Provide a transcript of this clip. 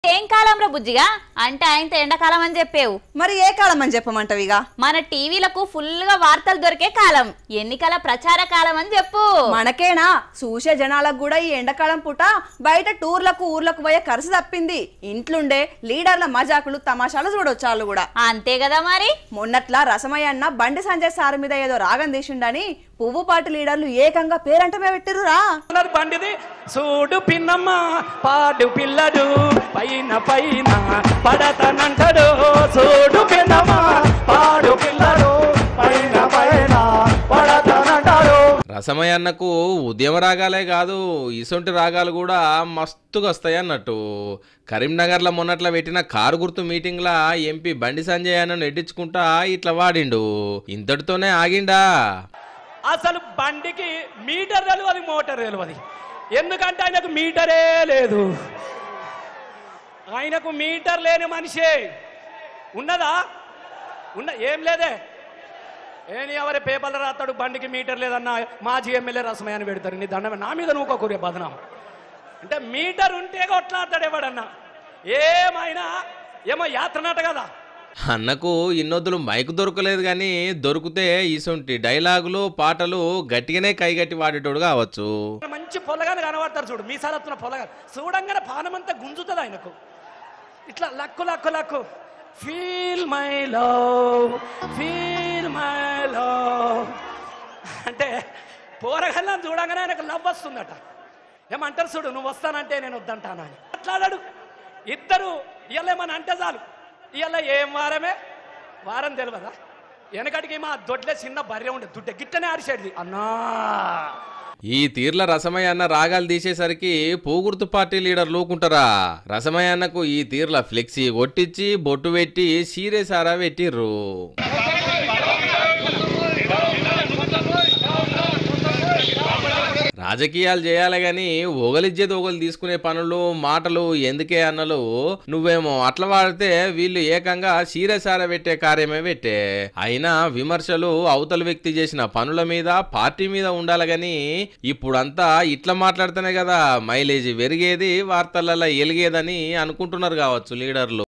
ఏం కాలంలో బుజ్జిగా అంటే ఆయనతో ఎండాకాలం అని చెప్పేవు మరి ఏ కాలం అని చెప్పమంటావు ఇక మన టీవీలకు ఫుల్ గా వార్తలు దొరికే కాలం ఎన్నికల ప్రచార కాలం అని చెప్పు మనకేనా చూసే జనాలకు కూడా ఈ ఎండాకాలం పూట బయట టూర్లకు ఊర్లకు పోయే ఖర్చు తప్పింది ఇంట్లుండే లీడర్ల మజాకులు తమాషాలు చూడొచ్చు వాళ్ళు కూడా అంతే కదా మరి మొన్నట్లా రసమయ్య అన్న బండి సంజయ్ సార్ మీద ఏదో రాగం తీసిండని పువ్వు పాటు లీడర్లు ఏకంగా పేరంటమే పెట్టిరురా ఉన్నది బండిది చూడు పిన్నమ్మ పాడు పిల్లడు పైన పైన పడతనంటాడు చూడు పిన్నమ్మ పాడు పిల్లడు పైన పైన పడతనంటాడు రసమయ్యన్నకు ఉద్యమ రాగాలే కాదు ఇసొంటి రాగాలు కూడా మస్తుగా వస్తాయి అన్నట్టు కరీంనగర్లో మొన్నట్ల పెట్టిన కారు గుర్తు మీటింగ్లా ఎంపీ బండి సంజయ్ అన్నను ఎడ్డించుకుంటా ఇట్లా వాడిండు ఇంతటితోనే ఆగిండా అసలు బండికి మీటర్ తెలియదు మోటార్ తెలియదు ఎందుకంటే ఆయనకు మీటరే లేదు ఆయనకు మీటర్ లేని మనిషే ఉన్నదా ఉన్న ఏం లేదే ఏని ఎవరి పేపర్లు రాస్తాడు బండికి మీటర్ లేదన్న మాజీ ఎమ్మెల్యే రసమయ్య అని పెడతారు నీ దండమే నా మీద నువ్వు కూరే బదనాం అంటే మీటర్ ఉంటే కొట్లాడతాడు ఎవడన్నా ఏమైనా ఏమో యాత్రనట కదా అన్నకు ఇన్నొద్దులు మైక్ దొరకలేదు కానీ దొరికితే ఇసొంటి డైలాగులు పాటలు గట్టిగానే కైగట్టి వాడేటోడు కావచ్చు మంచి పొలగాని కనబడతారు చూడు మీ సారత్తున్న పొలగా చూడంగానే పానమంతా గుంజుతుంది ఆయనకు ఇట్లా luck luck luck feel my love feel my love అంటే పోరగల్లని చూడంగానే ఆయనకు లవ్ వస్తుందట ఏమంటారు చూడు నువ్వు వస్తానంటే నేను వద్దంటాను అని అట్లాడాడు ఇద్దరు ఇవాళ ఏమని అంటే చాలు ఇవాళ ఏం వారమే వారం తెలియదా వెనకటికి మా దొడ్లే చిన్న బర్రె ఉండే దుడ్డ గిట్టనే ఆడిసేది అన్నా ఈ తీర్ల రసమయ్య అన్న రాగాలు తీసేసరికి పోగుర్తు పార్టీ లీడర్ లూకుంటారా రసమయ్య అన్నకు ఈ తీర్ల ఫ్లెక్సీ కొట్టించి బొట్టు పెట్టి సీరేసారా పెట్టిర్రు రాజకీయాలు చేయాలి గాని ఒకలిజ్జేది ఒకరు తీసుకునే పనులు మాటలు ఎందుకే అన్నలు నువ్వేమో అట్లా వాడితే వీళ్ళు ఏకంగా సీరసార పెట్టే కార్యమే పెట్టే అయినా విమర్శలు అవతల వ్యక్తి చేసిన పనుల మీద పార్టీ మీద ఉండాలి గాని ఇప్పుడంతా ఇట్లా మాట్లాడితేనే కదా మైలేజ్ పెరిగేది వార్తలలో ఎలిగేదని అనుకుంటున్నారు కావచ్చు లీడర్లు